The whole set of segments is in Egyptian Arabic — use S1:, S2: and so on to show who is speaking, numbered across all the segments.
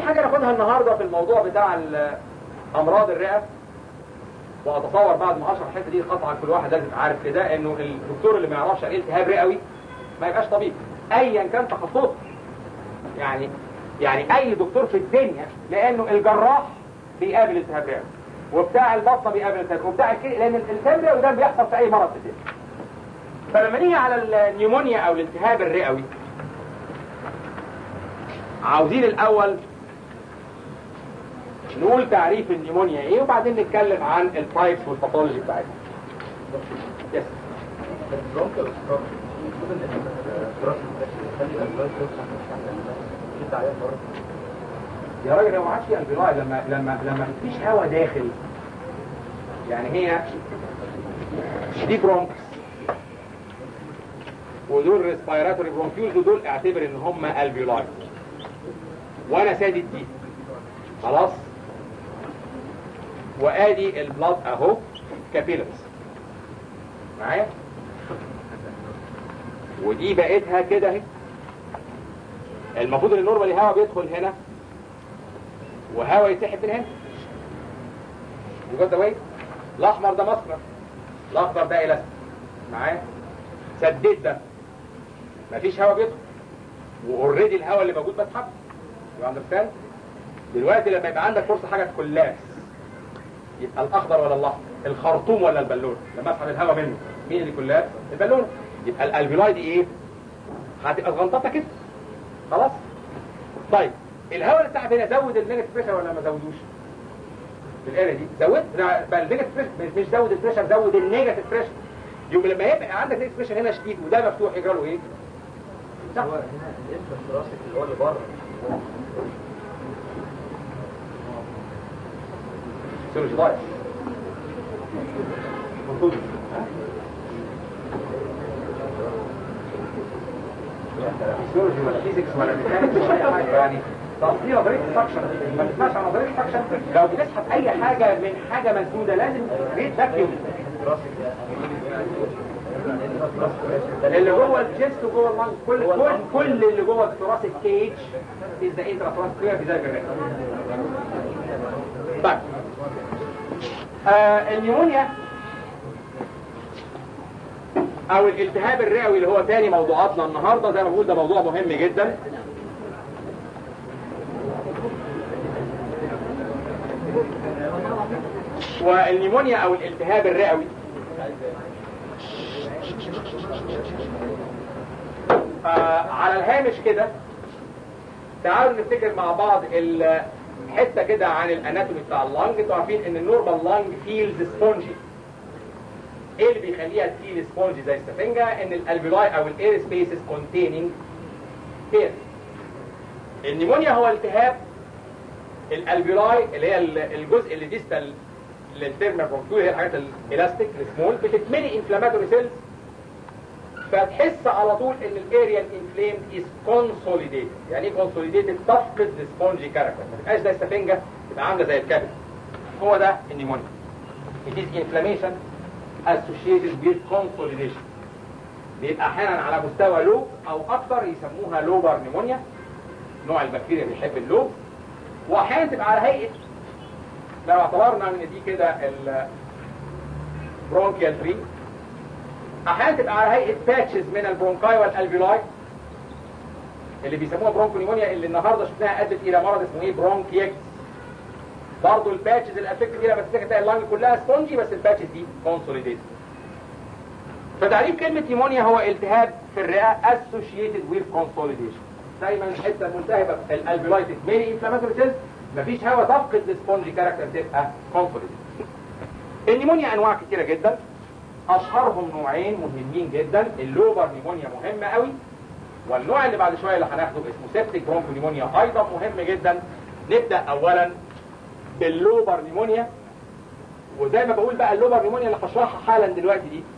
S1: حاجه ناخدها النهارده في الموضوع بتاع ال- امراض الرئه واتصور بعد ما اشرح الحته دي قطعا كل واحد لازم يبقى عارف كده انه الدكتور اللي ما يعرفش عن التهاب رئوي ما يبقاش طبيب ايا كان تخصصه يعني يعني اي دكتور في الدنيا لانه الجراح بيقابل التهاب رئوي وبتاع البطنه بيقابل التهاب وبتاع الكلى لان الالتهاب الرئوي ده بيحصل في اي مرض في الدنيا فلما نيجي على النيومونيا او الالتهاب الرئوي عاوزين الاول نقول تعريف النيمونيا ايه وبعدين نتكلم عن التايبس والباثولوجي بتاعتها يس
S2: البرونكو obstruction المفروض ان الدراسه تخلي الادويه توسع شد عليها بره
S1: يا راجل هو ما عادش في الفيراي لما لما لما مفيش هواء داخل يعني هي دي برونكس ودول ريسبيراتوري برونكيولز ودول اعتبر ان هم الفيولاي وانا سادد دي خلاص وادي البلاد اهو كابيلرز معايا ودي بقيتها كده اهي المفروض ان النورمال الهواء بيدخل هنا وهواء يتسحب من هنا يجوز واي الاحمر ده مصنع الاخضر ده الاستيك معايا سديت ده مفيش هواء بيدخل واوريدي الهواء اللي موجود بسحبه يو اندرستاند دلوقتي لما يبقى عندك فرصه حاجه تكلاس يبقى الاخضر ولا الاحمر الخرطوم ولا البالون لما اسحب الهواء منه مين اللي كلاس البالون يبقى الالفيولاي دي ايه هتبقى صغنططه كده خلاص طيب الهواء اللي سحب هنا زود النيجاتيف بريشر ولا ما زودوش في الاريا دي زود لا، بقى النيجاتيف بريشر مش- مش زود البريشر زود النيجاتيف بريشر يوم لما يبقى عندك نيجاتيف بريشر هنا شديد وده مفتوح يجرى له ايه صح
S2: هو هنا الاسم الدراسي اللي هو اللي بره
S1: سيرج ضايع فيسيولوجي ولا فيزيكس ولا ميكانيكس ولا اي حاجه يعني تصدير نظريه السكشن ما تسمعش عن نظريه السكشن لو بتسحب اي حاجه من حاجه مسدوده لازم ريت فاكيوم اللي جوه الجست وجوه اللنج كل كل كل اللي جوه الثوراسيك كيج از ذا انترا ثوراسيك في ذلك الرئه طيب آه النيمونيا او الالتهاب الرئوي اللي هو تاني موضوعاتنا النهارده زي ما بقول ده موضوع مهم جدا والنيمونيا او الالتهاب الرئوي آه على الهامش كده تعالوا نفتكر مع بعض الحته كده عن الاناتومي بتاع اللنج انتوا عارفين ان النورمال لانج فيلز سبونجي ايه اللي بيخليها تفيل سبونجي زي السفنجه ان الالفيولاي او الاير سبيسز كونتيننج اير النيمونيا هو التهاب الالفيولاي اللي هي الجزء اللي ديستال للتيرمال برونكيول هي الحاجات الالاستيك السمول بتتملي انفلاماتوري سيلز فتحس على طول ان الاريا الانفليمد از كونسوليديتد يعني ايه كونسوليديتد تفقد السبونجي كاركتر ما تبقاش زي السفنجه تبقى عامله زي الكبد هو ده النيمونيا it is inflammation associated with consolidation بيبقى احيانا على مستوى لوب او اكثر يسموها لوبر نيمونيا نوع البكتيريا بيحب اللوب واحيانا تبقى على هيئه لو اعتبرنا ان دي كده البرونكيال تري احيانا تبقى على هيئه باتشز من البرونكاي والالفيولاي اللي بيسموها برونكونيمونيا اللي النهارده شفناها ادت الى مرض اسمه ايه برونكيكس برضه الباتشز الافكت دي لما تفتكر تلاقي اللنج كلها سبونجي بس الباتشز دي كونسوليديتد فتعريف كلمة نيمونيا هو التهاب في الرئة associated with consolidation دايما الحتة الملتهبة الالفيولايتد ميني انفلاماتوري سيلز مفيش هواء تفقد السبونجي كاركتر تبقى consolidated النيمونيا انواع كتيرة جدا اشهرهم نوعين مهمين جدا اللوبر نيمونيا مهمة قوي والنوع اللي بعد شوية اللي هناخده اسمه سيبتيك برونكو نيمونيا ايضا مهم جدا نبدأ اولا باللوبر نيمونيا وزي ما بقول بقى اللوبر نيمونيا اللي هشرحها حالا دلوقتي دي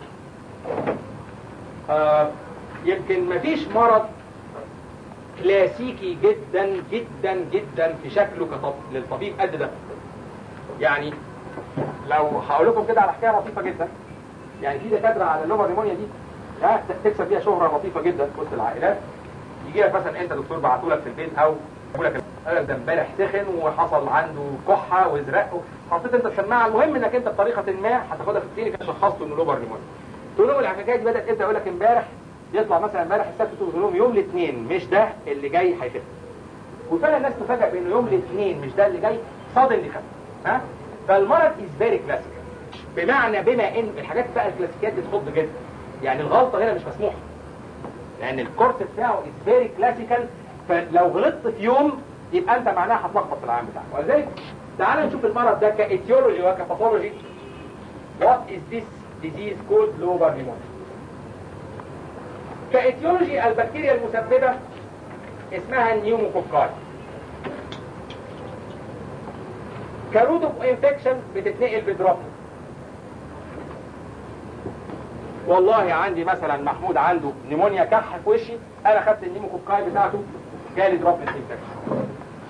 S1: آه يمكن مفيش مرض كلاسيكي جدا جدا جدا في شكله كطب للطبيب قد ده يعني لو هقول لكم كده على حكايه لطيفه جدا يعني في دكاتره على اللوبر نيمونيا دي ها تكسب بيها شهره لطيفه جدا في وسط العائلات يجي لك مثلا انت دكتور بعتوا لك في البيت او بقول لك قال لك ده امبارح سخن وحصل عنده كحه وازرق حطيت انت السماعه المهم انك انت بطريقه ما هتاخدها في الكلينيك شخصته انه لوبر نيمونيا تقول لهم الحكايه دي بدات امتى يقول لك امبارح يطلع مثلا امبارح السبت تقول لهم يوم الاثنين مش ده اللي جاي هيخف وفعلا الناس تفاجئ بانه يوم الاثنين مش ده اللي جاي صادم اللي خف ها فالمرض از فيري كلاسيك بمعنى بما ان الحاجات بقى الكلاسيكيات دي تخض جدا يعني الغلطه هنا مش مسموحه لان الكورس بتاعه از فيري كلاسيكال فلو غلطت في يوم يبقى انت معناها هتلخبط في العام بتاعك ولذلك تعال نشوف المرض ده كايتيولوجي وكاثولوجي what is this disease called lobar pneumonia كايتيولوجي البكتيريا المسببة اسمها النيوموكوكاي كرود اوف انفكشن بتتنقل بدروبلت والله عندي مثلا محمود عنده نيمونيا كح في وشي انا خدت النيموكوكاي بتاعته جالي دروبلت انفكشن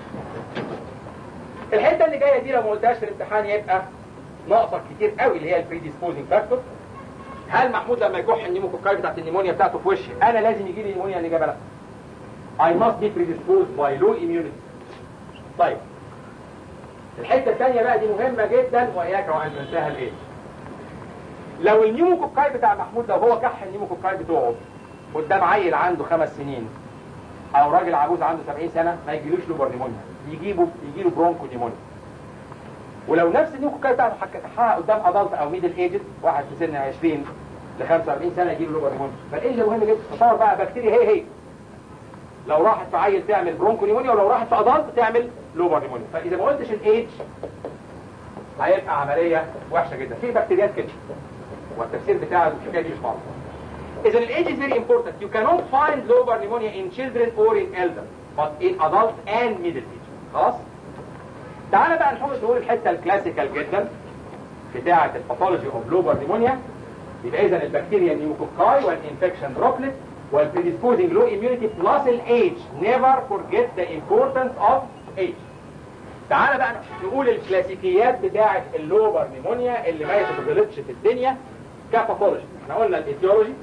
S1: الحته اللي جايه دي لو ما قلتهاش في الامتحان يبقى ناقصك كتير قوي اللي هي البريديسبوزنج فاكتور هل محمود لما يكح النيموكوكاي بتاعت النيمونيا بتاعته في وشي انا لازم يجي لي نيمونيا الاجابه لا I must be predisposed by low immunity طيب الحته الثانيه بقى دي مهمه جدا واياك وان تنساها الايه لو النيموكوكاي بتاع محمود لو هو كح النيموكوكاي بتوعه قدام عيل عنده خمس سنين او راجل عجوز عنده 70 سنه ما يجيلوش لوبر نيمونيا يجيبه يجيله برونكو نيمونيا ولو نفس النيموكوكاي بتاعته حكها قدام ادلت او ميدل ايجد واحد في سن 20 ل 45 سنه يجيله لوبر نيمونيا فالايج مهم جدا تصور بقى بكتيريا هي هي لو راحت في عيل تعمل برونكو نيمونيا ولو راحت في ادلت تعمل لوبر نيمونيا فاذا ما قلتش الايج هيبقى عمليه وحشه جدا في بكتيريات كده والتفسير بتاع الحكايه دي مش معروف إذا الage is very important. You cannot find lobar pneumonia in children or in elders, but in adult and middle age. خلاص؟ تعالى بقى نحط نقول الحتة الكلاسيكال جدا بتاعة الباثولوجي اوف لوبر نيمونيا يبقى إذا البكتيريا نيوكوكاي والانفكشن دروبلت والبريديسبوزنج لو immunity plus الايج never forget the importance of age. تعالى بقى نقول الكلاسيكيات بتاعة اللوبر نيمونيا اللي ما يتغلطش في الدنيا كباثولوجي. احنا قلنا الايتيولوجي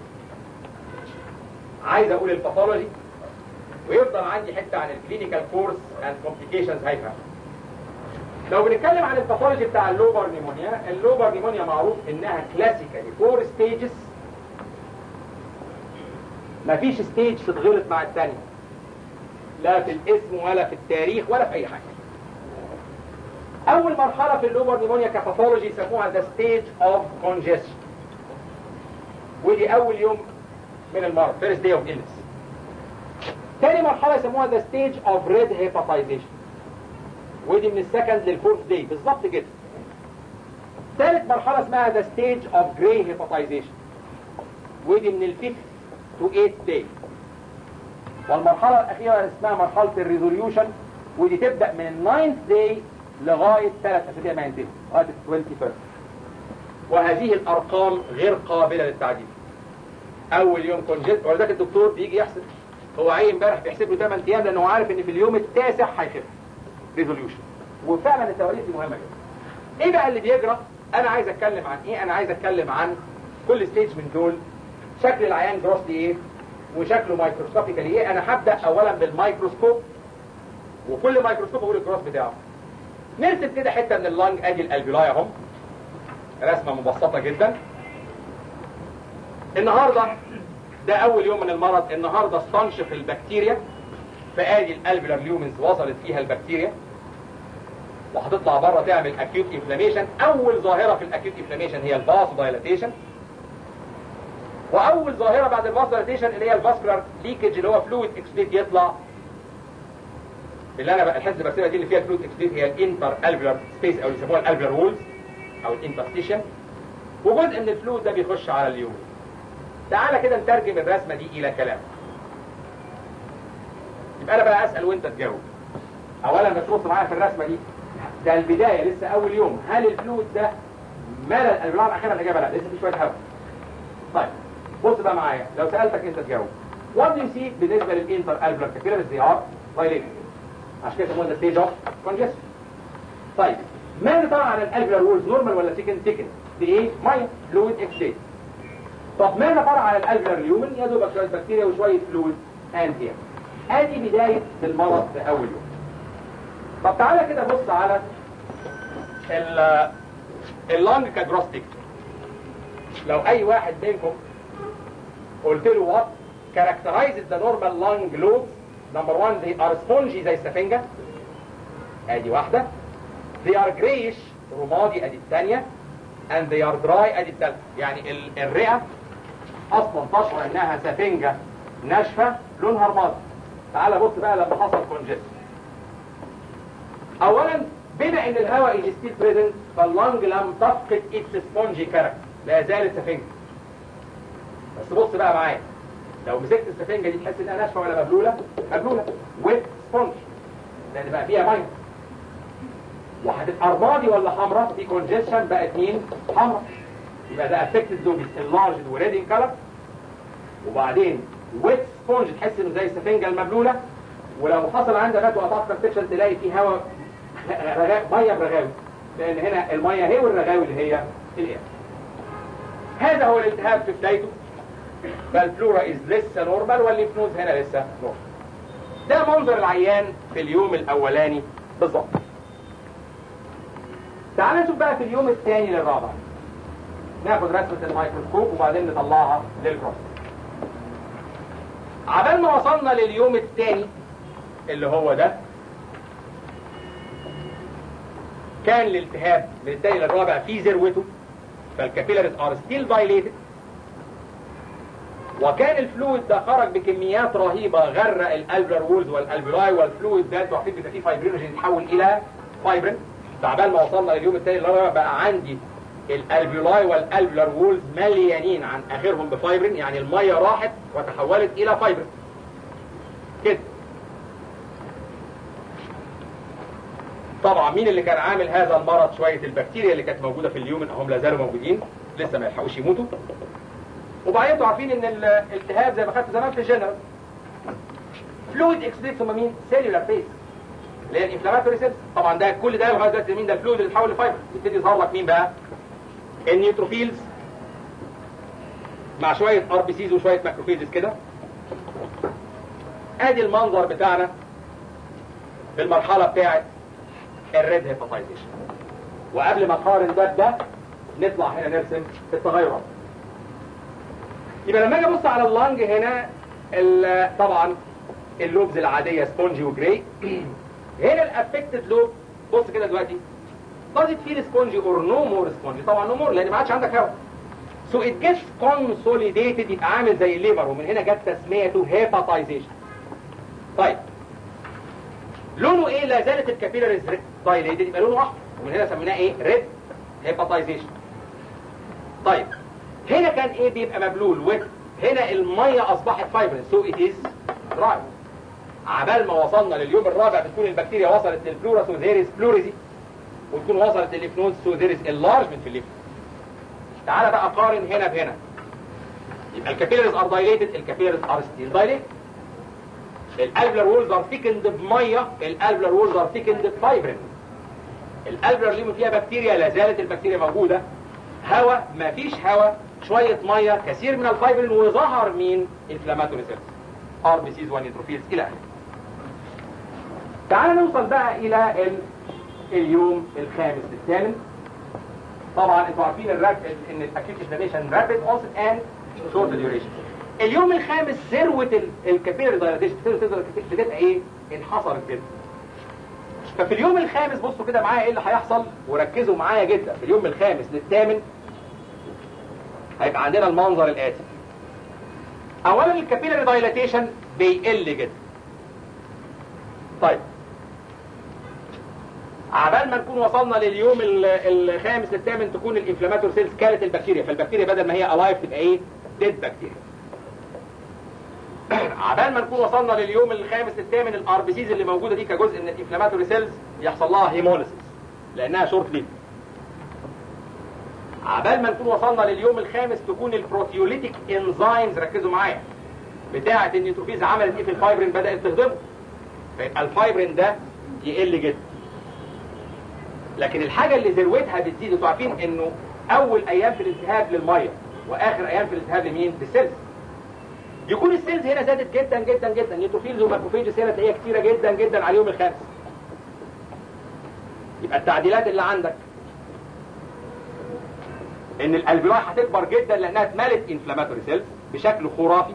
S1: عايز اقول الباثولوجي ويفضل عندي حته عن الكلينيكال كورس اند كومبليكيشنز هيفهم لو بنتكلم عن الباثولوجي بتاع اللوبر نيمونيا اللوبر نيمونيا معروف انها كلاسيكالي فور ستيجز مفيش ستيج تتغلط مع الثانيه لا في الاسم ولا في التاريخ ولا في اي حاجه اول مرحله في اللوبر نيمونيا كباثولوجي يسموها ذا ستيج اوف كونجستشن ودي اول يوم من المرض first day of illness تاني مرحلة يسموها the stage of red hepatization ودي من السكند للفورث داي بالظبط كده ثالث مرحلة اسمها the stage of gray hepatization ودي من الفيفث to eighth day والمرحلة الأخيرة اسمها مرحلة الريزوليوشن ودي تبدأ من الناينث داي لغاية ثلاث أسابيع ما ينتهي لغاية ال 21 وهذه الأرقام غير قابلة للتعديل اول يوم كونجست ولذلك الدكتور بيجي يحسب هو عين امبارح بيحسب له 8 ايام لانه هو عارف ان في اليوم التاسع هيخف ريزوليوشن وفعلا التواريخ دي مهمه جدا ايه بقى اللي بيجرى انا عايز اتكلم عن ايه انا عايز اتكلم عن كل ستيج من دول شكل العيان جروسلي ايه وشكله مايكروسكوبيكالي ايه انا هبدا اولا بالمايكروسكوب وكل مايكروسكوب اقول الجروس بتاعه نرسم كده حته من اللنج ادي الالفيولاي اهو رسمه مبسطه جدا النهاردة ده أول يوم من المرض النهاردة استنشق البكتيريا فآدي الالفيولار ليومنز وصلت فيها البكتيريا وهتطلع بره تعمل اكيوت انفلاميشن أول ظاهرة في الاكيوت انفلاميشن هي الفاسو دايلاتيشن وأول ظاهرة بعد الفاسو دايلاتيشن اللي هي الفاسكولار ليكج اللي هو فلويد اكسبليت يطلع اللي انا بقى الحته برسمها دي اللي فيها فلويد اكسبليت هي الانتر الفيولار سبيس او يسموها الالفيولار وولز او الانترستيشن وجزء من الفلويد ده بيخش على اليوم تعالى كده نترجم الرسمة دي إلى كلام يبقى أنا بقى أسأل وأنت تجاوب أولا بس بص معايا في الرسمة دي ده البداية لسه أول يوم هل الفلويد ده ملى الألفيولار الأخيرة الإجابة لا لسه في شوية هواء طيب بص بقى معايا لو سألتك أنت تجاوب What do you see بالنسبة للإنتر ألفيولار كابيلاريز they are dilated عشان كده يسموها ستيج اوف congestion طيب ماذا ترى على الالفيولار وولز نورمال ولا سيكن سيكن بايه ميه فلويد اكسبليت طب ماذا ترى على الالفيولار ليومن يا دوبك شويه بكتيريا وشويه فلويد انتيا ادي بدايه المرض في اول يوم طب تعالى كده بص على ال اللانج كجروستيك لو اي واحد منكم قلت له وات characterizes the normal lung lobes number one they are spongy زي السفنجة ادي واحدة they are grayish رمادي ادي الثانية and they are dry ادي الثالثة يعني ال- الرئة اصلا تشعر انها سفنجة ناشفة لونها رمادي تعال بص بقى لما حصل كونجست اولا بما ان الهواء is still present فاللنج لم تفقد its spongy character لا زالت سفنجة بس بص بقى معايا لو مسكت السفنجة دي تحس انها ناشفة ولا مبلولة مبلولة with sponge لان بقى فيها ميه وهتبقى رمادي ولا حمراء في كونجيشن بقت مين حمراء يبقى ده افكتد زوبيس اللارج وريد ان كلر وبعدين ويت سبونج تحس انه زي السفنجه المبلوله ولو حصل عندك غات وقطعت كونستكشن تلاقي في هواء رغاء ميه برغاوي لان هنا الميه هي والرغاوي اللي هي الاير هذا هو الالتهاب في بدايته فالفلورا از لسه نورمال والليمفنوز هنا لسه نورمال ده منظر العيان في اليوم الاولاني بالظبط تعال نشوف بقى في اليوم الثاني للرابع ناخد رسمة الميكروسكوب وبعدين نطلعها للكروس عبال ما وصلنا لليوم الثاني اللي هو ده كان الالتهاب من الثاني للرابع في ذروته فالكابيلاريز ار ستيل دايليتد وكان الفلويد ده خرج بكميات رهيبة غرق الالفلر وولز والالفيلاي والفلويد ده انتوا عارفين بيبقى فيه فايبرينوجين يتحول الى فايبرين فعبال ما وصلنا لليوم الثاني اللي بقى عندي الالفيولاي والالفلر وولز مليانين عن اخرهم بفايبرين يعني الميه راحت وتحولت الى فايبرين كده طبعا مين اللي كان عامل هذا المرض شويه البكتيريا اللي كانت موجوده في اليومن هم لا زالوا موجودين لسه ما يلحقوش يموتوا وبعدين انتوا عارفين ان الالتهاب زي ما خدت زمان في الجنرال فلويد اكسبريس هم مين سيلولار فيس اللي هي الانفلاماتوري سيلز طبعا ده كل ده لغايه دلوقتي مين ده الفلويد اللي اتحول لفايبر يبتدي يظهر لك مين بقى النيوتروفيلز مع شويه ار بي سيز وشويه ماكروفيجز كده ادي المنظر بتاعنا في المرحله بتاعه الريد هيباتايزيشن وقبل ما اقارن ده بده نطلع هنا نرسم التغيرات يبقى لما اجي ابص على اللانج هنا ال- طبعا اللوبز العاديه سبونجي وجراي هنا الافكتد لوب بص كده دلوقتي does it feel spongy or no more spongy طبعا no more لان ما عادش عندك هواء so it gets consolidated يبقى عامل زي الليفر ومن هنا جت تسميته هيباتايزيشن طيب لونه ايه لا زالت الكابيلاريز دايليتد يبقى لونه احمر ومن هنا سميناه ايه ريد هيباتايزيشن طيب هنا كان ايه بيبقى مبلول ويت هنا الميه اصبحت فايبرين سو ات از دراي عبال ما وصلنا لليوم الرابع بتكون البكتيريا وصلت للفلورا سو ذير از فلوريزي وتكون وصلت للليفنود سو ذير از انلارجمنت في الليفنود تعالى بقى قارن هنا بهنا يبقى الكابيلاريز ار دايليتد الكابيلاريز ار ستيل دايليتد الالفلر وولز ار ثيكند بميه الالفلر وولز ار ثيكند بفايبرين الالفلر اللي فيها بكتيريا لا زالت البكتيريا موجوده هواء ما فيش هواء شويه ميه كثير من الفايبرين وظهر مين انفلاماتوري سيلز ار بي سيز ونيتروفيلز الى اخره تعال نوصل بقى الى ال... اليوم الخامس للثامن طبعا انتوا عارفين الراب ان الاكيوت انفلاميشن رابيد اونست اند شورت ديوريشن اليوم الخامس ذروه الكابيلاري دايلاتيشن بتبقى ايه انحصرت كده ففي اليوم الخامس بصوا كده معايا ايه اللي هيحصل وركزوا معايا جدا في اليوم الخامس للثامن هيبقى عندنا المنظر الاتي اولا الكابيلاري دايلاتيشن بيقل جدا طيب عبال ما نكون وصلنا لليوم ال- الخامس للثامن تكون الانفلاماتور سيلز كانت البكتيريا فالبكتيريا بدل ما هي الايف تبقى ايه ديد بكتيريا عبال ما نكون وصلنا لليوم الخامس للثامن الار بي سيز اللي موجوده دي كجزء من الانفلاماتوري سيلز يحصل لها هيموليسيس لانها شورت ليف عبال ما نكون وصلنا لليوم الخامس تكون البروتيوليتيك انزيمز ركزوا معايا بتاعه النيوتروفيز عملت ايه في الفايبرين بدات تهضمه فيبقى الفايبرين ده يقل جدا لكن الحاجه اللي ذروتها بتزيد انتوا عارفين انه اول ايام في الالتهاب للميه واخر ايام في الالتهاب لمين للسيلز يكون السيلز هنا زادت جدا جدا جدا نيوتروفيلز وماكروفيجز هنا تلاقيها كتيره جدا جدا على اليوم الخامس يبقى التعديلات اللي عندك ان الالفيولاي هتكبر جدا لانها اتملت انفلاماتوري سيلز بشكل خرافي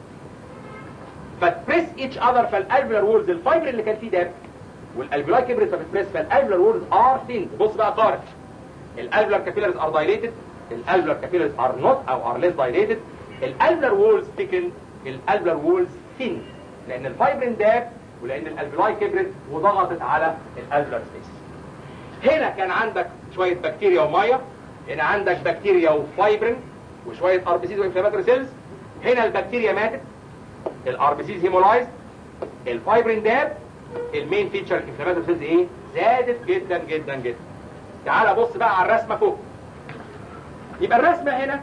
S1: فتبريس ايتش اذر فالالفيولار وولز الفايبر اللي كان فيه داب والالفيولاي كبرت فبتبريس فالالفيولار وولز ار ثين بص بقى قارن الالفيولار كابيلاريز ار دايليتد الالفيولار كابيلاريز ار نوت او ار ليس دايليتد الالفيولار وولز ثيكن الالفيولار وولز ثين لان الفايبرين داب ولان الالفيولاي كبرت وضغطت على الالفيولار سبيس هنا كان عندك شويه بكتيريا وميه هنا عندك بكتيريا وفايبرين وشويه ار بي سيز وانفلاماتوري سيلز هنا البكتيريا ماتت الار بي سيز هيمولايزد الفايبرين داب المين فيتشر الانفلاماتوري سيلز ايه زادت جدا جدا جدا تعال بص بقى على الرسمه فوق يبقى الرسمه هنا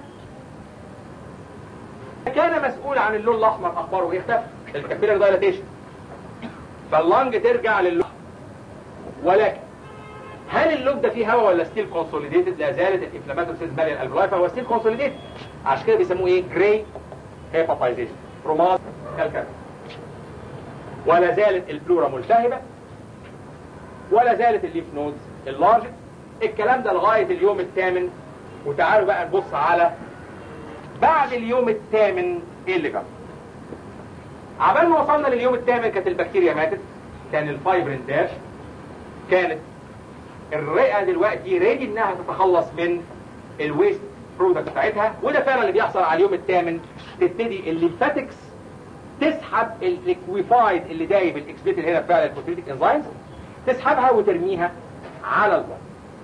S1: كان مسؤول عن اللون الاحمر اخباره ايه اختفى الكابيلار دايلاتيشن فاللنج ترجع للون ولكن هل اللوب ده فيه هواء ولا ستيل كونسوليديتد لا زالت الانفلاماتوري سيلز ماليه الالفلاي فهو ستيل كونسوليديتد عشان كده بيسموه ايه جراي هيباتايزيشن رومات كالكال ولا زالت البلورا ملتهبه ولا زالت الليف نودز اللارج الكلام ده لغايه اليوم الثامن وتعالوا بقى نبص على بعد اليوم الثامن ايه اللي جرى عبال ما وصلنا لليوم الثامن كانت البكتيريا ماتت كان الفايبرين داش كانت الرئه دلوقتي ريدي انها تتخلص من الويست برودكت بتاعتها وده فعلا اللي بيحصل على اليوم الثامن تبتدي الليمفاتكس تسحب الليكويفايد اللي دايب الاكسبيت اللي هنا بتاع الفوسفيتيك انزيمز تسحبها وترميها على البطن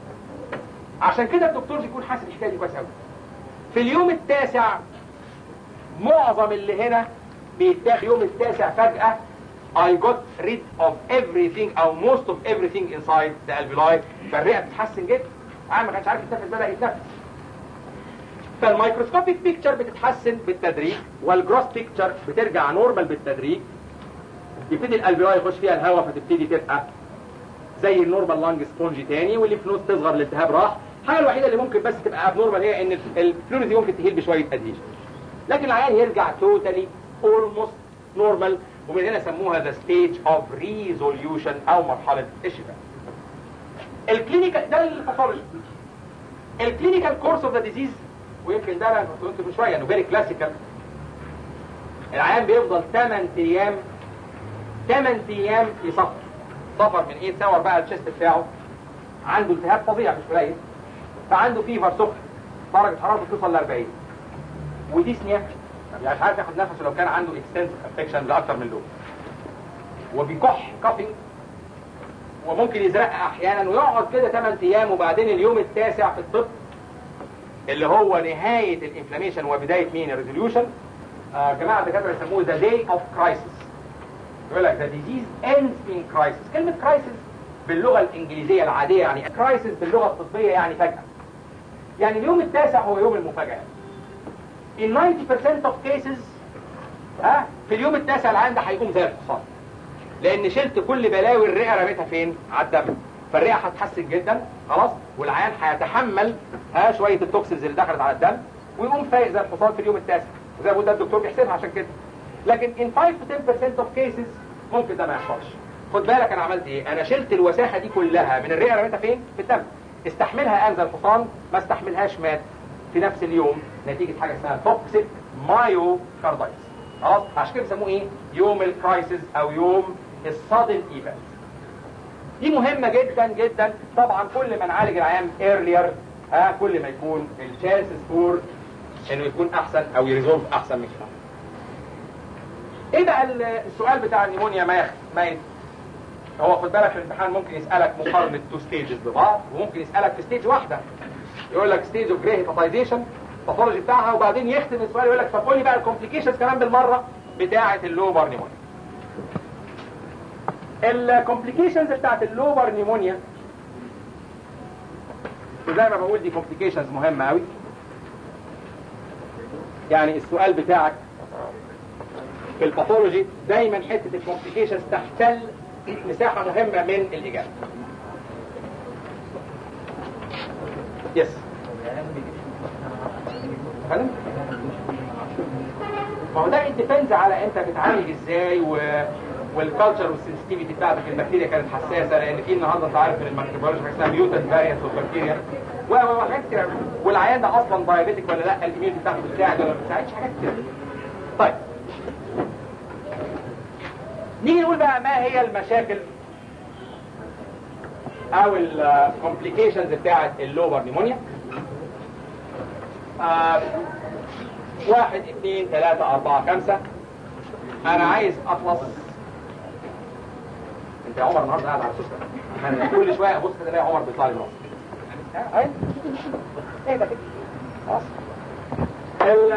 S1: عشان كده الدكتور بيكون حاسب الحكايه دي كويس قوي في اليوم التاسع معظم اللي هنا بيتاخد اليوم التاسع فجأة I got rid of everything او most of everything inside the alveoli فالرئة بتتحسن جدا عم ما كانش عارف يتنفس بدأ يتنفس فالميكروسكوبيك بيكتشر بتتحسن بالتدريج والجروس بيكتشر بترجع نورمال بالتدريج يبتدي الالفيولاي يخش فيها الهواء فتبتدي تبقى زي النورمال لانج سبونجي تاني والليفنوز تصغر الالتهاب راح الحاجه الوحيده اللي ممكن بس تبقى ابنورمال هي ان الفلوريز دي ممكن تهيل بشويه ادهيشن لكن العيان يرجع توتالي اولموست نورمال ومن هنا سموها ذا ستيج اوف ريزوليوشن او مرحله الشفاء الكلينيكال ده الباثولوجي الكلينيكال كورس اوف ذا ديزيز ويمكن ده انا قلت من شويه انه فيري كلاسيكال العيان بيفضل 8 ايام 8 ايام يصفر صفر من ايه تصور بقى الشيست بتاعه عنده التهاب فظيع مش قليل فعنده فيفر سخن درجه حرارته توصل ل 40 وديسنيا يعني مش عارف ياخد نفسه لو كان عنده اكستنسيف افكشن لاكثر من لون وبيكح كافينج وممكن يزرق احيانا ويقعد كده 8 ايام وبعدين اليوم التاسع في الطب اللي هو نهايه الانفلاميشن وبدايه مين الريزوليوشن آه جماعه الدكاتره يسموه ذا داي اوف كرايسيس يقول لك ذا ديزيز ends in crisis كلمه كرايسيس باللغه الانجليزيه العاديه يعني كرايسيس باللغه الطبيه يعني فجاه يعني اليوم التاسع هو يوم المفاجاه in 90% of cases ها في اليوم التاسع العيان ده هيقوم زي الحصان لان شلت كل بلاوي الرئه رميتها فين على الدم فالرئه هتحسن جدا خلاص والعيان هيتحمل ها شويه التوكسينز اللي دخلت على الدم ويقوم فايق زي الحصان في اليوم التاسع وزي ما بقول ده الدكتور بيحسبها عشان كده لكن in 5 to 10% of cases ممكن ده ما يحصلش خد بالك انا عملت ايه انا شلت الوساخه دي كلها من الرئه رميتها فين في الدم استحملها قام زي الحصان ما استحملهاش مات في نفس اليوم نتيجه حاجه اسمها توكسيك مايو كاردايتس خلاص عشان كده بيسموه ايه يوم الكرايسيس او يوم الصادم ايفنت دي مهمة جدا جدا طبعا كل ما نعالج العيان ايرلير ها كل ما يكون الشانسز فور انه يكون احسن او يريزولف احسن من كده ايه بقى السؤال بتاع النيمونيا ما يخ... ما ي... هو خد بالك في الامتحان ممكن يسالك مقارنه تو ستيجز ببعض وممكن يسالك في ستيج واحده يقول لك ستيج اوف جري هيباتايزيشن الباثولوجي بتاعها وبعدين يختم السؤال يقول لك طب قول لي بقى الكومبليكيشنز كمان بالمره بتاعه اللوبر نيمونيا الكومبليكيشنز بتاعت اللوبر نيمونيا وزي ما بقول دي كومبليكيشنز مهمه قوي يعني السؤال بتاعك في الباثولوجي دايما حته الكومبليكيشنز تحتل مساحه مهمه من الاجابه يس فاهم ما هو ده ديبيندز على انت بتعالج ازاي و... والكالتشر والسنسيتيفيتي بتاعتك البكتيريا كانت حساسه لان في النهارده انت عارف ان الميكروبيولوجي حاجه اسمها ميوتنت فاريانت اوف بكتيريا وحاجات كتير أوي. والعيان ده اصلا دايابيتك ولا لا الاميونيتي بتاعته بتساعد ولا ما بتساعدش حاجات كتير طيب نيجي نقول بقى ما هي المشاكل او الكومبليكيشنز بتاعت اللوبر نيمونيا آه واحد اثنين ثلاثة أربعة خمسة أنا عايز أخلص أنت يا عمر النهارده قاعد على السوشيال أنا كل شوية أبص كده ألاقي عمر بيطلع لي من راسي أيوة إيه ده كده خلاص ال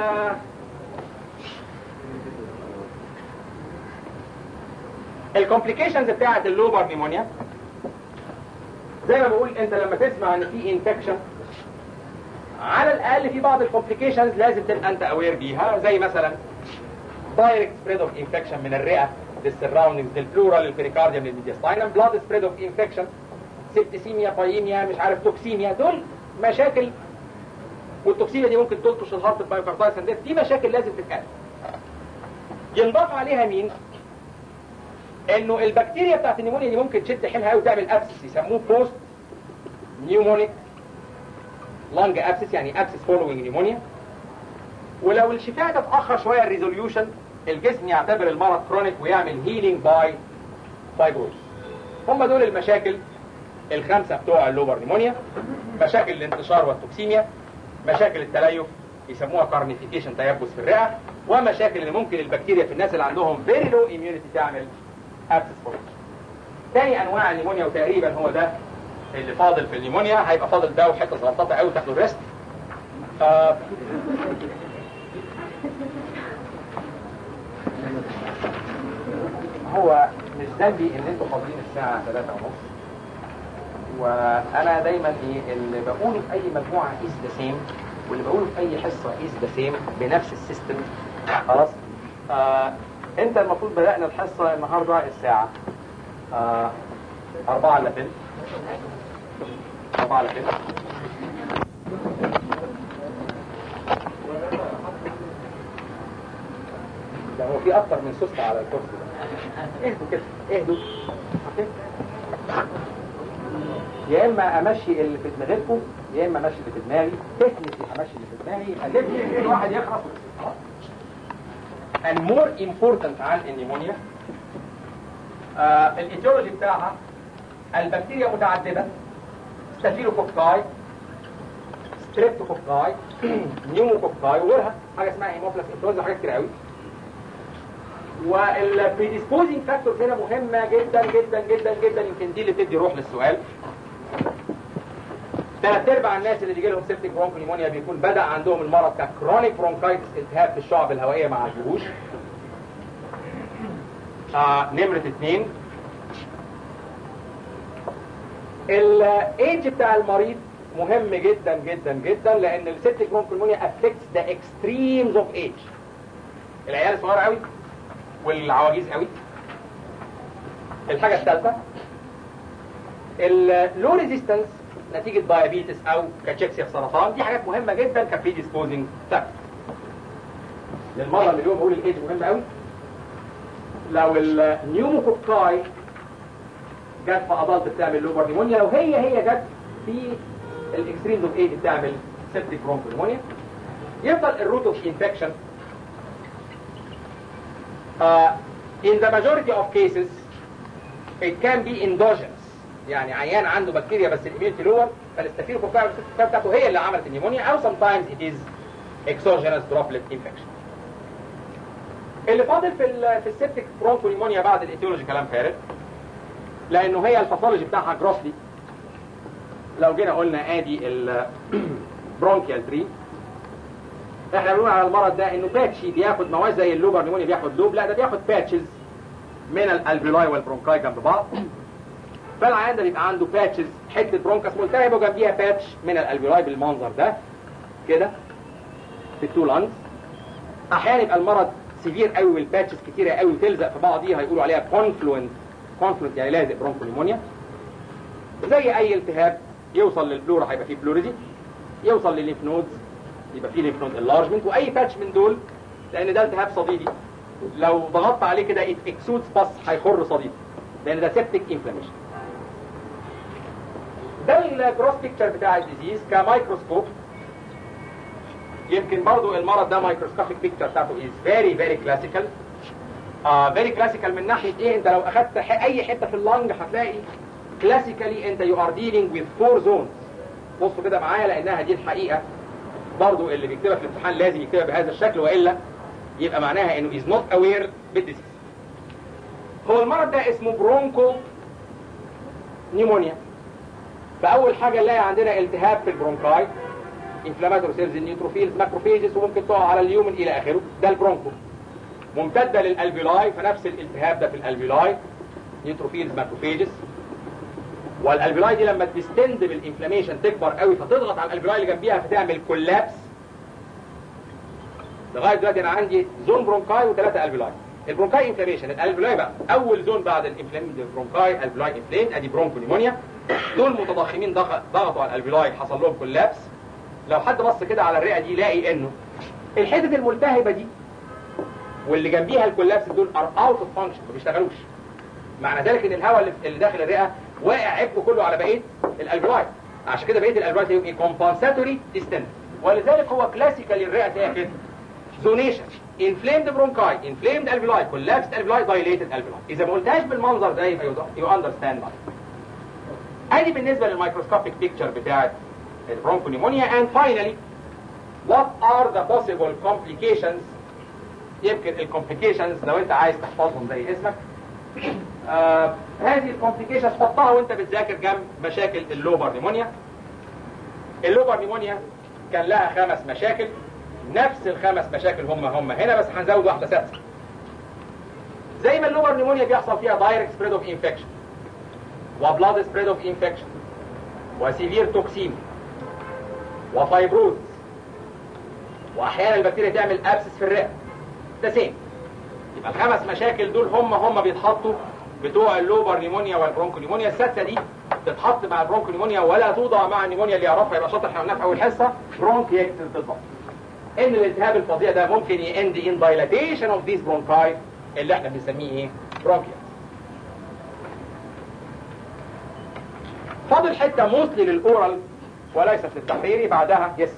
S1: الكومبليكيشنز بتاعت اللوبر نيمونيا زي ما بقول انت لما تسمع ان في انفكشن على الاقل في بعض الكومبليكيشنز لازم تبقى انت اوير بيها زي مثلا دايركت سبريد اوف انفكشن من الرئه للسراوندنجز للبلورال للبريكارديوم للميدياستاينم بلاد سبريد اوف انفكشن سيبتسيميا بايميا مش عارف توكسيميا دول مشاكل والتوكسيميا دي ممكن تلطش الهارت بايوكاردايتس دي مشاكل لازم تتقال ينضاف عليها مين انه البكتيريا بتاعت النيمونيا دي ممكن تشد حيلها قوي وتعمل ابسس يسموه بوست نيومونيك لانج ابسس يعني ابسس فولوينج نيمونيا ولو الشفاء ده اتاخر شويه الريزوليوشن الجسم يعتبر المرض كرونيك ويعمل هيلينج باي فايبروز هم دول المشاكل الخمسه بتوع اللوبر نيمونيا مشاكل الانتشار والتوكسيميا مشاكل التليف يسموها كارنيفيكيشن تيبس في الرئه ومشاكل اللي ممكن البكتيريا في الناس اللي عندهم فيري لو اميونيتي تعمل ابسس فورميشن تاني انواع النيمونيا وتقريبا هو ده اللي فاضل في النيمونيا هيبقى فاضل ده وحته صغنططه قوي تاخدوا الريست آه هو مش ذنبي ان انتوا فاضيين الساعه 3 ونص وانا دايما ايه اللي بقوله في اي مجموعه از ذا سيم واللي بقوله في اي حصه از ذا سيم بنفس السيستم خلاص آه انت المفروض بدأنا الحصة النهاردة الساعة آه أربعة إلا تلت أربعة إلا تلت ده هو في أكتر من سوستة على الكرسي ده اهدوا كده اهدوا أوكي؟ يا إما أمشي اللي في دماغكم يا إما أمشي اللي في دماغي تكنيكي همشي اللي في دماغي ألف كل واحد يخلص خلاص and more important عن النيمونيا آه الايتيولوجي بتاعها البكتيريا متعددة ستافيلوكوكاي ستريبتوكوكاي نيوموكوكاي وغيرها حاجة اسمها هيموفلس انفلونزا حاجات كتير قوي والبريديسبوزنج فاكتورز هنا مهمة جدا جدا جدا جدا يمكن دي اللي تدي روح للسؤال ثلاث ارباع الناس اللي بيجي لهم سيبتيك برونكونيمونيا بيكون بدا عندهم المرض ككرونيك برونكايتس التهاب في الشعب الهوائيه ما عالجوهوش آه نمرة اثنين الايدج بتاع المريض مهم جدا جدا جدا لان السيبتيك برونكونيمونيا affects the extremes of age العيال الصغيرة قوي والعواجيز قوي الحاجة الثالثة اللو ريزيستنس نتيجة دايابيتس او كاتشيكسيا في سرطان دي حاجات مهمة جدا كبريديسبوزنج فاكتور للمرة اللي اليوم بقول الايدج مهم قوي لو النيوموكوكاي جت في ادلت بتعمل لوبر نيمونيا لو هي هي جت في الاكستريمز اوف ايج بتعمل سيبتيك برونكونيمونيا يفضل الروت اوف انفكشن in the majority of cases it can be endogenous يعني عيان عنده بكتيريا بس الاميونيتي لور فالاستافيلوكوكاي والسيستم بتاعته هي اللي عملت النيمونيا او sometimes it is exogenous droplet infection اللي فاضل في ال في السيبتيك برونكو نيمونيا بعد الايتيولوجي كلام فارغ لانه هي الباثولوجي بتاعها جروسلي لو جينا قلنا ادي البرونكيال تري احنا بنقول على المرض ده انه باتشي بياخد مواد زي اللوبر نيمونيا بياخد لوب لا ده بياخد باتشز من الالفيولاي والبرونكاي جنب بعض فالعيان ده بيبقى عنده باتشز حته برونكاس ملتهبه وجنبيها باتش من الالفيولاي بالمنظر ده كده في التو لانجز احيانا يبقى المرض سيفير قوي والباتشز كتيره قوي وتلزق في بعضيها هيقولوا عليها كونفلوينت كونفلوينت يعني لازق برونكونيمونيا زي اي التهاب يوصل للبلورا هيبقى فيه بلوريزي يوصل للليمف نودز يبقى فيه ليمف نود انلارجمنت واي باتش من دول لان ده التهاب صديدي لو ضغطت عليه كده اكسودز باس هيخر صديد لان ده سيبتيك انفلاميشن ده الجروس بيكتشر بتاع الديزيز كمايكروسكوب يمكن برضو المرض ده مايكروسكوبيك بيكتشر بتاعته از فيري فيري كلاسيكال فيري كلاسيكال من ناحيه ايه انت لو اخدت ح- اي حته في اللنج هتلاقي كلاسيكالي انت يو ار ديلينج وذ فور زونز بصوا كده معايا لانها دي الحقيقه برضو اللي بيكتبها في الامتحان لازم يكتبها بهذا الشكل والا يبقى معناها انه از نوت اوير بالديزيز هو المرض ده اسمه برونكو نيمونيا فاول حاجه نلاقي عندنا التهاب في البرونكاي انفلاماتوري سيلز النيوتروفيلز ماكروفيجز وممكن تقع على اليومن الى اخره ده البرونكو ممتده للالفيولاي فنفس الالتهاب ده في الالفيولاي نيوتروفيلز ماكروفيجز والالفيولاي دي لما تستند بالانفلاميشن تكبر قوي فتضغط على الالفيولاي اللي جنبيها فتعمل كولابس لغايه دلوقتي انا عندي زون برونكاي وثلاثه الفيولاي البرونكاي انفلاميشن الالفيولاي بقى اول زون بعد الانفلاميشن البرونكاي الفيولاي انفلاميشن ادي برونكو نيمونيا دول متضخمين ضغ- ضغطوا على الالفيولاي حصل لهم كولابس لو حد بص كده على الرئه دي يلاقي انه الحتت الملتهبه دي واللي جنبيها الكولابس دول ار اوت اوف فانكشن ما بيشتغلوش معنى ذلك ان الهواء اللي- اللي داخل الرئه واقع عبء كله على بقيه الالفيولاي عشان كده بقيه الالفيولاي هيبقى كومبنساتوري ديستنت ولذلك هو كلاسيكال الرئه تلاقيها كده زونيشن انفليمد برونكاي انفليمد الفيولاي كولابسد الفيولاي دايليتد الفيولاي اذا ما قلتهاش بالمنظر ده يبقى يو اندرستاند ادي بالنسبه للميكروسكوبيك بيكتشر بتاعت البرونكونيمونيا and finally what are the possible complications يمكن الكومبليكيشنز لو انت عايز تحفظهم زي اسمك آه هذه الكومبليكيشنز حطها وانت بتذاكر جنب مشاكل اللوبر نيمونيا اللوبر نيمونيا كان لها خمس مشاكل نفس الخمس مشاكل هم هم هنا بس هنزود واحده سادسه زي ما اللوبر نيمونيا بيحصل فيها دايركت سبريد اوف انفكشن وبلاد سبريد اوف انفكشن وسيفير توكسين وفايبروز واحيانا البكتيريا تعمل ابسس في الرئه ده سيم يبقى الخمس مشاكل دول هم هم بيتحطوا بتوع اللوبر نيمونيا والبرونكو نيمونيا السادسه دي تتحط مع البرونكو نيمونيا ولا توضع مع النيمونيا اللي يعرفها يبقى شاطر احنا قلناها في اول حصه برونكيكتس بالظبط ان الالتهاب الفظيع ده ممكن يند ان دايلاتيشن اوف ذيس برونكاي اللي احنا بنسميه ايه برونكيا فاضل حته موصلي للاورال وليست للتحريري بعدها يس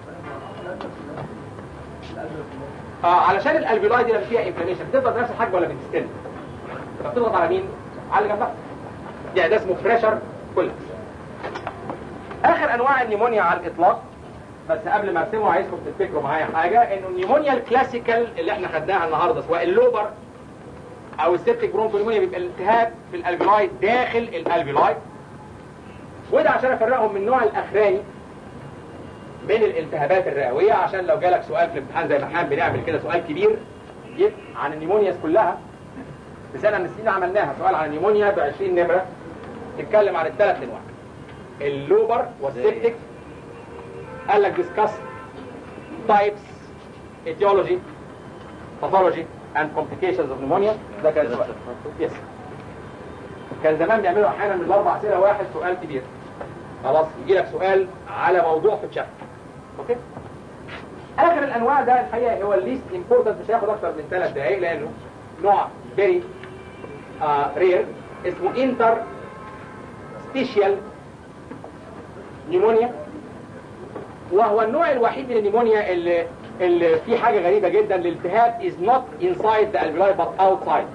S1: آه علشان الالفيولاي دي لما فيها انفلاميشن بتفضل نفس الحجم ولا بتستند فبتضغط على مين على اللي جنبها يعني ده اسمه بريشر كولابس اخر انواع النيمونيا على الاطلاق بس قبل ما ارسمه عايزكم تفتكروا معايا حاجه انه النيمونيا الكلاسيكال اللي احنا خدناها النهارده سواء اللوبر او السيبتيك برونكونيمونيا بيبقى الالتهاب في الالفيولاي داخل الالفيولاي وده عشان افرقهم من النوع الاخراني من الالتهابات الرئويه عشان لو جالك سؤال في الامتحان زي ما احنا بنعمل كده سؤال كبير يبقى عن النيمونياز كلها في سنه من السنين عملناها سؤال عن النيمونيا ب 20 نمره تتكلم عن الثلاث انواع اللوبر والسيبتيك قال لك discuss types etiology pathology and complications of pneumonia ده كان سؤال يس كان زمان بيعملوا احيانا من الاربع اسئله واحد سؤال كبير خلاص يجي لك سؤال على موضوع في الشابتر اوكي اخر الانواع ده الحقيقه هو الليست امبورتنت مش هياخد اكتر من ثلاث دقائق لانه نوع فيري رير اسمه انتر ستيشيال نيمونيا وهو النوع الوحيد من النيمونيا اللي اللي فيه حاجه غريبه جدا الالتهاب is not inside the alveoli but outside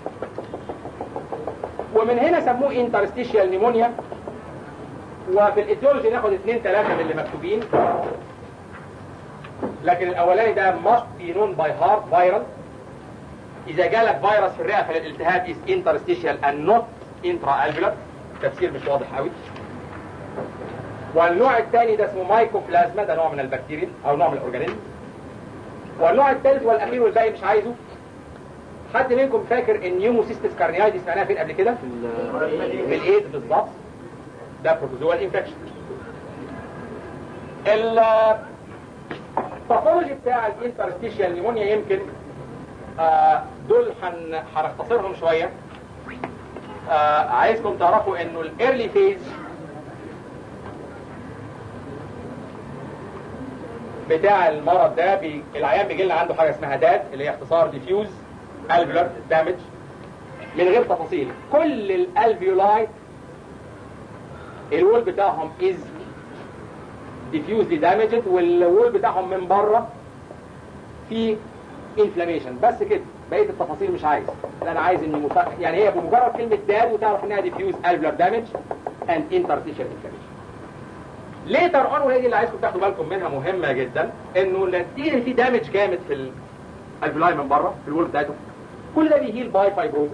S1: ومن هنا سموه انترستيشيال نيمونيا وفي الايديولوجي ناخد اثنين ثلاثة من اللي مكتوبين لكن الاولاني ده must be known by heart viral اذا جالك فيروس في الرئة فالالتهاب is interstitial and not intra-alveolar تفسير مش واضح قوي والنوع الثاني ده اسمه مايكوبلازما ده نوع من البكتيريا او نوع من الاورجانيزم والنوع الثالث والاخير والباقي مش عايزه حد منكم فاكر النيوموسيستس كارنيايدي سمعناها فين قبل كده؟ في الايد بالظبط ده بروتوزوال انفكشن الباثولوجي بتاع الانترستيشيال نيمونيا يمكن آه دول هن- هنختصرهم شويه آه عايزكم تعرفوا انه الايرلي فيز بتاع المرض ده بي... العيان بيجي لنا عنده حاجه اسمها داد اللي هي اختصار ديفيوز الفيولار دامج من غير تفاصيل كل الالفيولاي الوول بتاعهم از diffusely damaged والوول بتاعهم من بره في انفلاميشن بس كده بقيه التفاصيل مش عايز لا انا عايز ان مف... يعني هي بمجرد كلمه داب وتعرف انها diffuse alveolar damage and interstitial inflammation ليتر اون وهي دي اللي عايزكم تاخدوا بالكم منها مهمه جدا انه نتيجه في دامج جامد في الالفيولاي من بره في الوول بتاعته كل ده بيهيل باي فايبروزس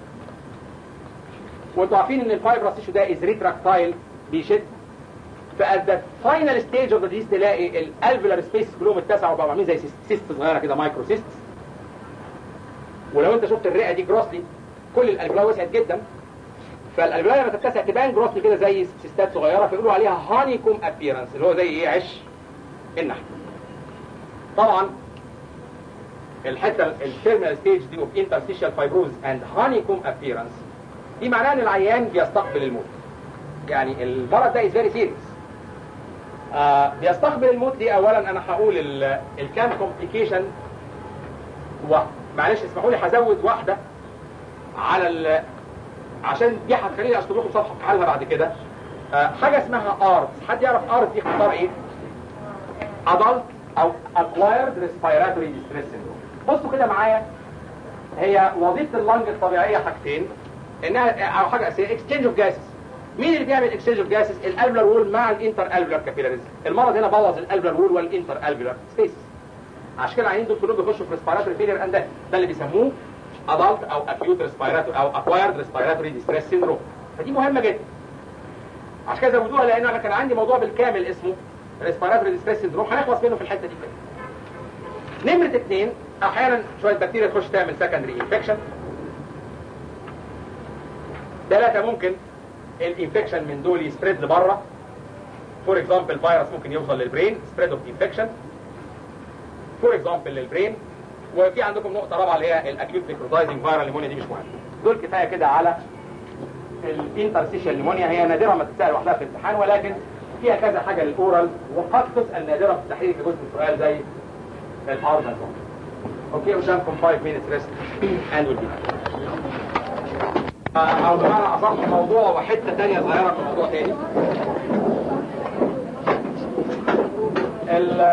S1: وانتوا عارفين ان الفايبرس تيشو ده از ريتراكتايل بيشد فات ذا فاينل ستيج اوف ذا ديز تلاقي الالفيولار سبيس كلهم اتسعوا وبقوا عاملين زي سيست صغيره كده مايكرو سيست ولو انت شفت الرئه دي جروسلي كل الالفيولاي وسعت جدا فالالفيولاي لما تتسع تبان جروسلي كده زي سيستات صغيره فيقولوا عليها هاني كوم ابييرنس اللي هو زي ايه عش النحل طبعا الحته التيرمينال ستيج دي اوف انترستيشال فايبروز اند هاني كوم ابييرنس دي معناها ان العيان بيستقبل الموت يعني المرض ده از فيري سيريس آه بيستقبل الموت دي اولا انا هقول الكام كومبليكيشن معلش اسمحوا لي هزود واحده على ال عشان دي هتخليني اشطب لكم صفحه في حالها بعد كده آه حاجه اسمها ارت حد يعرف ارت دي اختصار ايه؟ adult او acquired respiratory distress syndrome بصوا كده معايا هي وظيفه اللنج الطبيعيه حاجتين انها او حاجه اساسيه اكسشينج اوف جاسز مين اللي بيعمل اكسشينج اوف جاسز الالفلر وول مع الانتر الفلر كابيلاريز المرض هنا بوظ الالفلر وول والانتر الفلر سبيس عشان كده العيانين دول كلهم بيخشوا في ريسبيراتوري فيلير اند ده اللي بيسموه ادلت او اكيوت ريسبيراتوري او اكوايرد ريسبيراتوري ديستريس سيندروم فدي مهمه جدا عشان كده زودوها لان انا كان عندي موضوع بالكامل اسمه ريسبيراتوري ديستريس سيندروم هنخلص منه في الحته دي كده نمره اثنين احيانا شويه بكتيريا تخش تعمل سكندري انفكشن ثلاثة ممكن الانفكشن من دول يسبريد لبره فور اكزامبل فيروس ممكن يوصل للبرين سبريد اوف انفكشن فور اكزامبل للبرين وفي عندكم نقطة رابعة اللي هي الاكيوت نيكروتايزنج فايرال نيمونيا دي مش مهمة دول كفاية كده على الانترسيشال نيمونيا هي نادرة ما تتسأل لوحدها في الامتحان ولكن فيها كذا حاجة للاورال وقد تسأل نادرة في التحرير في جزء السؤال زي الارض اوكي قدامكم 5 minutes rest and we'll be back. او بمعنى اصح موضوع وحته تانية صغيره في موضوع تاني ال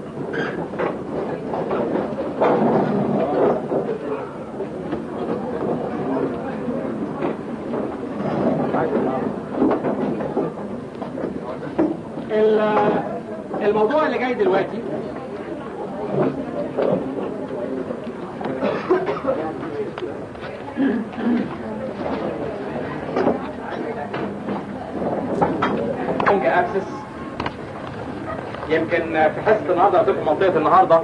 S1: الموضوع اللي جاي دلوقتي لونج اكسس يمكن في حصه النهارده قلت لكم منطقه النهارده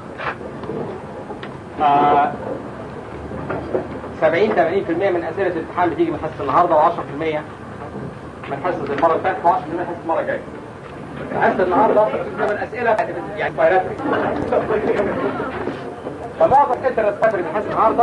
S1: آه 70 80% من اسئله الامتحان بتيجي من حصه النهارده و10% من حصه المره اللي فاتت و10% من حصه المره الجايه. حصه النهارده من اسئله يعني بايراتري فمعظم اسئله الريسبيراتوري من حصه النهارده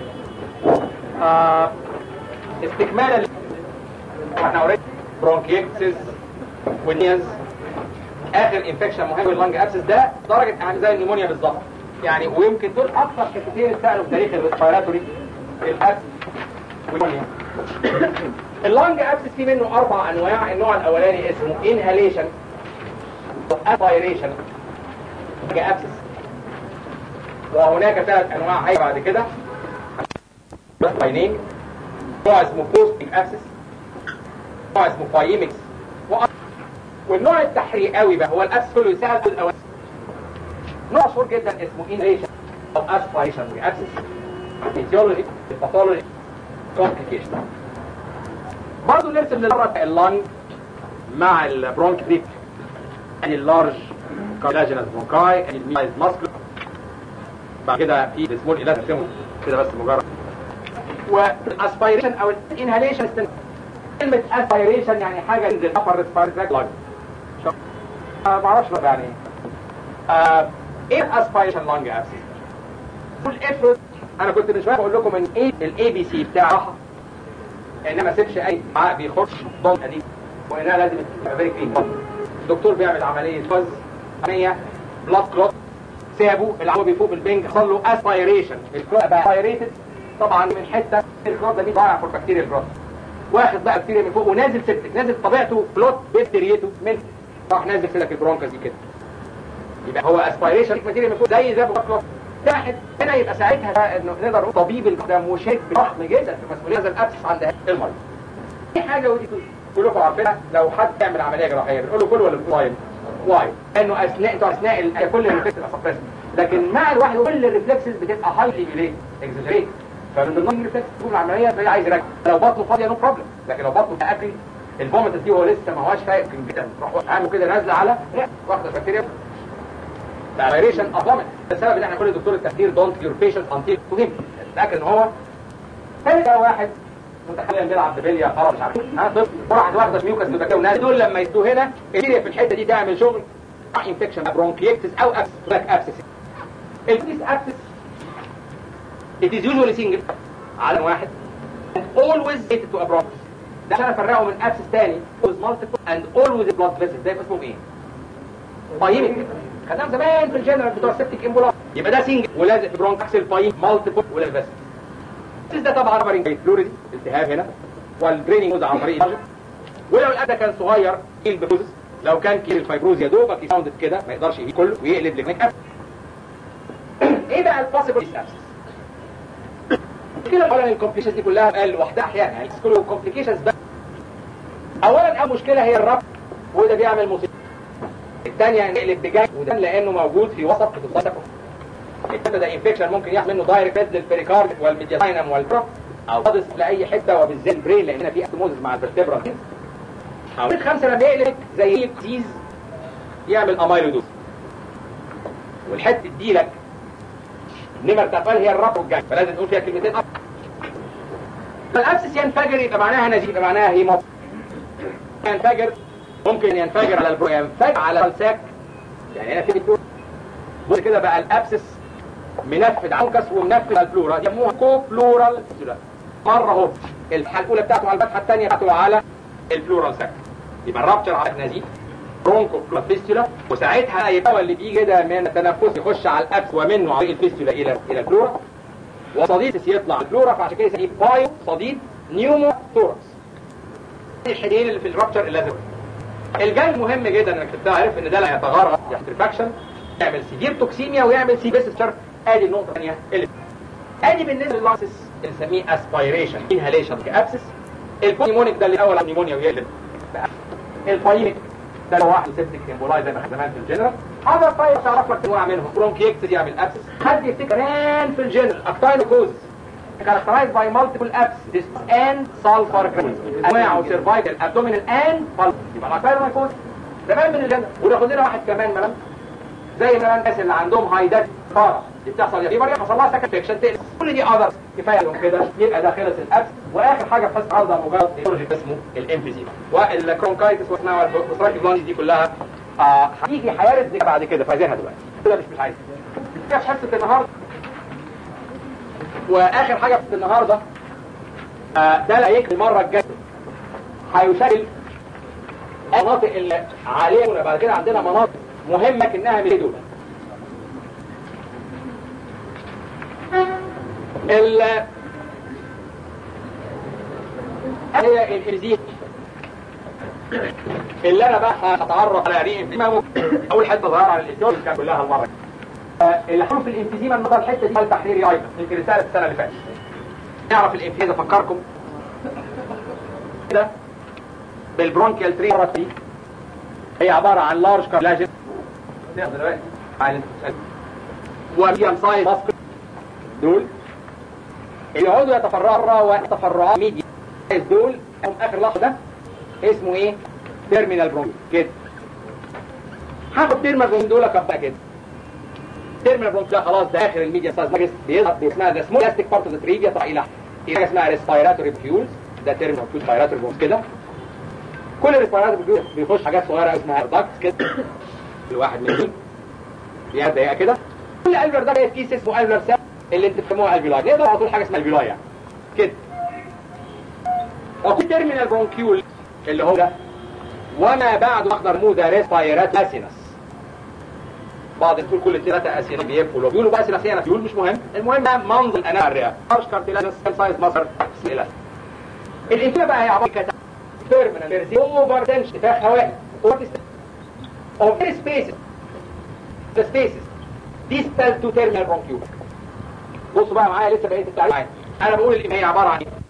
S1: آه استكمالا احنا اوريدي برونكيكسس والنياز اخر انفكشن مهم اللنج ابسس ده درجه يعني زي النيمونيا بالظبط يعني ويمكن دول اكثر حتتين اتسالوا في تاريخ الريسبيراتوري الابس والنيمونيا اللنج ابسس في منه اربع انواع النوع الاولاني اسمه انهاليشن اسبيريشن ابسس وهناك ثلاث انواع هي بعد كده باينينج نوع اسمه بوستنج ابسس نوع اسمه بايمكس والنوع التحريقاوي بقى هو الابس كله يساعد الاول نوع مشهور جدا اسمه انريشن او اسبيريشن ابسس فيزيولوجي باثولوجي كومبليكيشن برضه نرسم للمره اللنج مع البرونكريك ادي اللارج كولاجينس برونكاي ادي الميزايز ماسكل بعد كده في السمول الاستيمول كده بس مجرد والاسبيريشن او الانهاليشن كلمة اسبيريشن يعني حاجة تنزل upper respiratory tract lung ما اعرفش بقى يعني آه ايه الاسبيريشن لانج ابسس قول افرض انا كنت من شويه بقول لكم ان ايه الاي بي سي بتاع راحه ان ما اسيبش اي عقل بيخش ضم قديم وانها لازم تبقى فيري كلين الدكتور بيعمل عمليه فز عمليه بلاد كلوت سابه العمود بيفوق بالبنج حصل له اسبيريشن الكلوت بقى اسبيريتد طبعا من حته الكلوت ده ضايع في البكتيريا الكلوت واخد بقى بكتيريا من فوق ونازل سبتك نازل طبيعته كلوت بكتيريته من راح نازل كده البرونكس دي كده يبقى هو اسبيريشن ماتيريال من فوق زي زي الكلوت ده واحد هنا يبقى ساعتها بقى انه نقدر نقول طبيب ده مشرك ضخم جدا في مسؤوليه هذا الابسس عند المريض دي حاجه ودي كلكم عارفينها لو حد يعمل عمليه جراحيه بنقول له كل ولا واي واي لانه اثناء انتوا اثناء ال- كل الريفلكس بتبقى سبريس لكن مع الواحد كل الريفلكسز بتبقى هايلي بيليت اكزاجريت فمن ضمن الريفلكس تقوم العمليه زي عايز يرجع لو بطنه فاضيه نو بروبلم لكن لو بطنه اكل الفوميت دي هو لسه ما هوش فايق جدا تروح عامل كده نازله على واخده بكتيريا فايريشن ابومن السبب ان احنا كل دكتور التخدير دونت يور بيشنت انتيل تو هيم تاكد ان هو ثالث ده واحد متخيل بيلعب ببليا خلاص مش عارف ها طفل وراحت واخده ميوكس بكتيريا وناس دول لما يدوه هنا البكتيريا في الحته دي تعمل شغل انفكشن برونكيكتس او ابسس لاك ابسس الفيس ابسس it is usually single على واحد and always related to a bronchus ده عشان افرقه من ابسس تاني always multiple and always blood vessels ده يبقى اسمه ايه؟ بايمك خدناهم زمان في الجنرال بتوع السبتيك امبولاس يبقى ده سنجل ولازق في برونكس البايم مالتيبل ولا بس ده طبعا عبارة فلوريدي التهاب هنا والدريننج موز عن طريق البلد ولو الأدى كان صغير كيل بفوزس لو كان كيل الفايبروز يا دوبك يساوندد كده ما يقدرش يجي كله ويقلب لكنيك أبس ايه بقى البوسيبل ابسس المشكله اولا الكومبليكيشنز دي كلها قال لوحدها احيانا يعني كله كومبليكيشنز بس اولا اول مشكله هي الربط وده بيعمل مصيبه الثانيه نقلب بجاي وده لانه موجود في وسط خصوصات الكلام ده انفكشن ممكن يحصل منه دايركت للبريكارد والميدياستاينم والبروف او حادث لاي حته وبالذات البرين لان هنا في استموزس مع الفرتبرا او خمسه لما يقلب زي الديز يعمل امايلودوز والحته دي لك نمر تقال هي الربط والجاي فلازم تقول فيها كلمتين أب. فالابسس ينفجر يبقى معناها نزيف يبقى معناها هيموت ينفجر ممكن ينفجر على البرو ينفجر على الساك يعني هنا في دكتور بص كده بقى الابسس منفذ عنكس ومنفذ على البلورا يسموها كو بلورال مره اهو الحاله الاولى بتاعته على الفتحه الثانيه بتاعته على البلورال ساك يبقى الرابتشر على النزيف برونكو بلورال فيستولا وساعتها يبقى اللي بيجي كده من التنفس يخش على الابس ومنه عن الفيستولا الى الى البلورا وصديد يطلع البلورا فعشان كده يسميه بايو صديد نيومو ثوركس الحدين اللي في الرابتشر اللازم الجاي مهم جدا انك تعرف ان ده لا يتغرق يحترفاكشن يعمل سيفير توكسيميا ويعمل سيبيسستر ادي النقطه الثانيه اللي ادي بالنسبه لللاسس بنسميه اسبيريشن انهاليشن كابسس البوليمونيك ده اللي اول على النيمونيا ويقلب البايميك ده اللي هو واحد سيبتيك امبولاي زي ما احنا زمان في الجنرال هذا الطيب تعرف لك انواع منهم برونكيكتس يعمل ابسس حد يفتكر كان في الجنرال اكتاينوكوزس characterized by multiple abscesses and sulfur granules انواع cervical abdominal and pulmonary يبقى الاكتاينوكوزس زمان من الجنرال وناخد لنا واحد كمان مثلا زي مثلا الناس اللي عندهم هايدات فارة دي بتحصل يا فيبر حصل لها سكن فيكشن كل دي اذر كفايه لهم كده يبقى ده خلص الابس واخر حاجه في حصه عرضه مجرد ايديولوجي اسمه الامفيزيما والكرونكايتس واسمها والبروستراكيف دي كلها آه هيجي هيرد بعد كده فايزينها دلوقتي كده مش مش عايز كده في حصه النهارده واخر حاجه في النهارده آه ده لا يكفي المره الجايه هيشكل المناطق اللي علينا بعد كده عندنا مناطق مهمة انها من دول ال هي الفيزيك اللي انا بقى هتعرف على ريق الانفيزيما اول حته صغيره على الاثيول كان كلها المره اللي حروف الانفيزيما النهارده الحته دي التحريري ايضا يمكن رساله السنه اللي فاتت نعرف الانفيزيما افكركم كده بالبرونكيال تري دي هي عباره عن لارج كارلاجن دلوقتي وميديم سايز ماسكل دول اللي يقعدوا يتفرعوا ويتفرعوا ميديم سايز دول هم اخر لحظه ده اسمه ايه؟ تيرمينال برونكيول كده هاخد تيرمينال برونكيول دول اكبها كده تيرمينال برونكيول خلاص ده اخر الميديم سايز ماجس بيظهر باسمها ده سمول بلاستيك بارت اوف ذا تري بيطلع الى حاجه اسمها ريسبيراتوري بيولز ده تيرمينال ريسبيراتوري برونكيول كده كل الريسبيراتوري بيخش حاجات صغيره اسمها داكتس كده الواحد من دول بيقعد دقيقه كده كل الفر ده في كيس اسمه الفر سيل اللي انت بتسموها الفيلاي نقدر على طول حاجه اسمها الفيلاي يعني كده وفي تيرمينال برونكيول اللي هو ده وما بعد اخضر مودا ريسبيرات لاسينس بعض بتقول كل ثلاثة اسئله بيقولوا بيقولوا بقى اسئله بيقول مش مهم المهم ده منظر الانام الرئه ارش كارتيلاج سايز مصر اسئله الانفلام بقى هي عباره عن بيرمننت اوفر تنشن فيها هواء اوف سبيسز the spaces distal to terminal bronchiole بصوا بقى معايا لسه بقيت التعريف معايا انا بقول الام هي عباره عن ايه